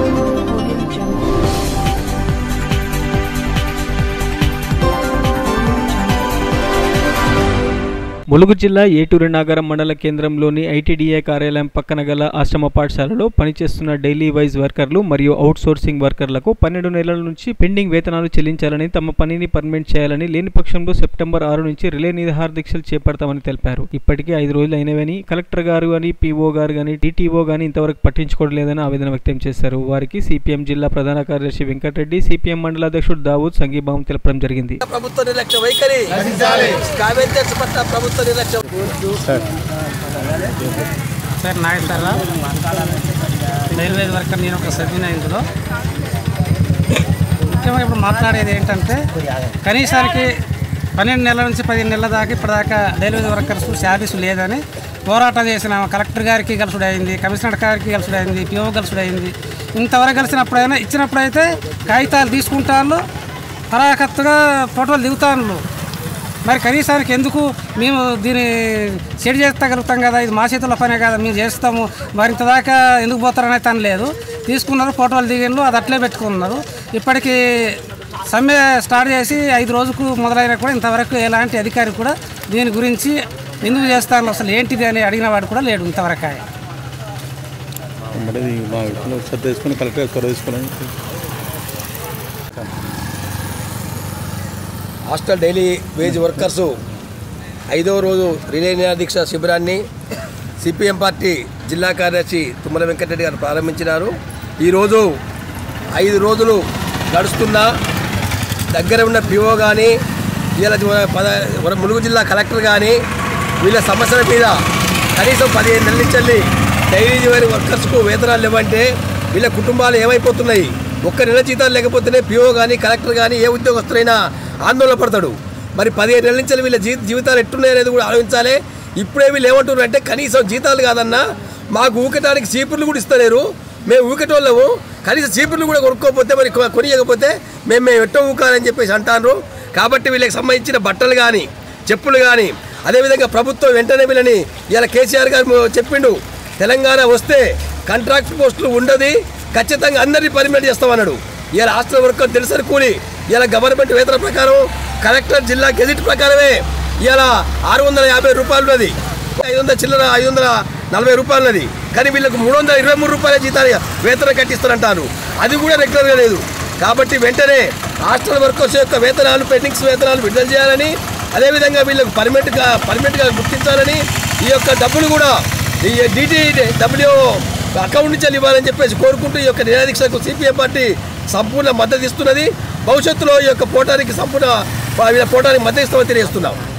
Audio Jungle. Mulugu జిల్లా ఏటూరు నాగరం మండల కేంద్రంలోని ఐటీడీఏ కార్యాలయం పక్కన గల ఆశ్రమ పాఠశాలలో పనిచేస్తున్న డైలీ వైజ్ వర్కర్లు మరియు అవుట్ సోర్సింగ్ వర్కర్లకు పన్నెండు నెలల నుంచి పెండింగ్ వేతనాలు చెల్లించాలని తమ పనిని పర్మనెంట్ చేయాలని లేని పక్షంలో సెప్టెంబర్ ఆరు నుంచి రిలే నిరాహార దీక్షలు చేపడతామని తెలిపారు ఇప్పటికే ఐదు రోజులు అయినవని కలెక్టర్ గారు కానీ పీఓ గారు కానీ టీటీఓ కానీ ఇంతవరకు పట్టించుకోవడం లేదని ఆవేదన వ్యక్తం చేశారు వారికి సిపిఎం జిల్లా ప్రధాన కార్యదర్శి వెంకటరెడ్డి సిపిఎం మండల అధ్యక్షుడు దావూద్ సంఘీభావం తెలపడం జరిగింది ప్రభుత్వ నిర్లక్ష్య వైఖరి కామెంటర్స్ పట్ల ప్రభుత్వ నిర్లక్ష్యం సార్ నాగేశ్వరరావు రైల్వే వర్కర్ నేను ఒక సభ్యున ఇందులో ముఖ్యంగా ఇప్పుడు మాట్లాడేది ఏంటంటే కనీసానికి పన్నెండు నెలల నుంచి పదిహేను నెలల దాకా ఇప్పటిదాకా రైల్వే వర్కర్స్ శాలరీస్ లేదని పోరాటం చేసిన కలెక్టర్ గారికి కలుసుడు అయింది కమిషనర్ గారికి కలుసుడు అయింది పిఓ కలుసుడు అయింది ఇంతవరకు కలిసినప్పుడైనా ఇచ్చినప్పుడైతే కాగితాలు తీసుకుంటాను పరాకత్తుగా ఫోటోలు దిగుతాను మరి కనీసానికి ఎందుకు మేము దీన్ని సెట్ చేస్తగలుగుతాం కదా ఇది మా చేతుల్లో పనే కదా మేము చేస్తాము మరి ఇంత దాకా ఎందుకు పోతారనే తను లేదు తీసుకున్నారు ఫోటోలు దిగిండ్రు అది అట్లే పెట్టుకున్నారు ఇప్పటికీ సమ్మె స్టార్ట్ చేసి ఐదు రోజుకు మొదలైనా కూడా ఇంతవరకు ఎలాంటి అధికారి కూడా దీని గురించి ఎందుకు చేస్తాను అసలు ఏంటిది అని అడిగిన వాడు కూడా లేడు ఇంతవరకు ఆయన. మరి ఇది మా ఇంట్లో శ్రద్ధ తీసుకుని కలెక్టర్ చొరవ తీసుకుని హాస్టల్ డైలీ వేజ్ వర్కర్స్ ఐదవ రోజు రిలే దీక్ష శిబిరాన్ని సిపిఎం పార్టీ జిల్లా కార్యదర్శి తుమ్మల వెంకటరెడ్డి గారు ప్రారంభించినారు ఈరోజు ఐదు రోజులు గడుస్తున్నా దగ్గర ఉన్న పిఓ కానీ వీళ్ళ పద మన ములుగు జిల్లా కలెక్టర్ కానీ వీళ్ళ సమస్యల మీద కనీసం పదిహేను నెలల నుంచి డైలీ వేర్ వర్కర్స్కు వేతనాలు లేవంటే వీళ్ళ కుటుంబాలు ఏమైపోతున్నాయి ఒక్క నెల జీతాలు లేకపోతేనే పిఓ కానీ కలెక్టర్ కానీ ఏ ఉద్యోగస్తులైనా ఆందోళన పడతాడు మరి పదిహేను నెలల నుంచి వీళ్ళ జీ జీవితాలు ఎట్టున్నాయి అనేది కూడా ఆలోచించాలి ఇప్పుడే వీళ్ళు ఏమంటున్నారు అంటే కనీసం జీతాలు కాదన్నా మాకు ఊకటానికి చీపుర్లు కూడా ఇస్తలేరు మేము ఊకటోళ్ళము కనీసం చీపుర్లు కూడా కొనుక్కోకపోతే మరి కొ- కొనియకపోతే మేము మేము ఎట్టో ఊకాలని చెప్పేసి అంటారు కాబట్టి వీళ్ళకి సంబంధించిన బట్టలు కానీ చెప్పులు కానీ అదేవిధంగా ప్రభుత్వం వెంటనే వీళ్ళని ఇలా కేసీఆర్ గారు చెప్పిండు తెలంగాణ వస్తే కాంట్రాక్ట్ పోస్టులు ఉండదు ఖచ్చితంగా అందరినీ పర్మినెంట్ చేస్తామన్నాడు ఇలా హాస్టల్ వర్కర్ తెలుసని కూలి ఇలా గవర్నమెంట్ వేతన ప్రకారం కలెక్టర్ జిల్లా గెజిట్ ప్రకారమే ఇలా ఆరు వందల యాభై రూపాయలు ఉన్నది ఐదు వందల చిల్లర ఐదు వందల నలభై రూపాయలు ఉన్నది కానీ వీళ్ళకు మూడు వందల ఇరవై మూడు రూపాయల జీతాలు వేతనం కట్టిస్తారంటారు అది కూడా రెగ్యులర్గా లేదు కాబట్టి వెంటనే హాస్టల్ వర్కర్స్ యొక్క వేతనాలు పెండింగ్స్ వేతనాలు విడుదల చేయాలని అదేవిధంగా వీళ్ళకు పర్మనెంట్గా పర్మనెంట్గా గుర్తించాలని ఈ యొక్క డబ్బులు కూడా ఈ డిటి డబ్ల్యూ అకౌంట్ నుంచి ఇవ్వాలని చెప్పేసి కోరుకుంటూ ఈ యొక్క నిరాదీక్షకు సిపిఎం పార్టీ సంపూర్ణ మద్దతు ఇస్తున్నది భవిష్యత్తులో ఈ యొక్క పోటానికి సంపూర్ణ వీళ్ళ పోటానికి మద్దతు ఇస్తామని తెలియజేస్తున్నాం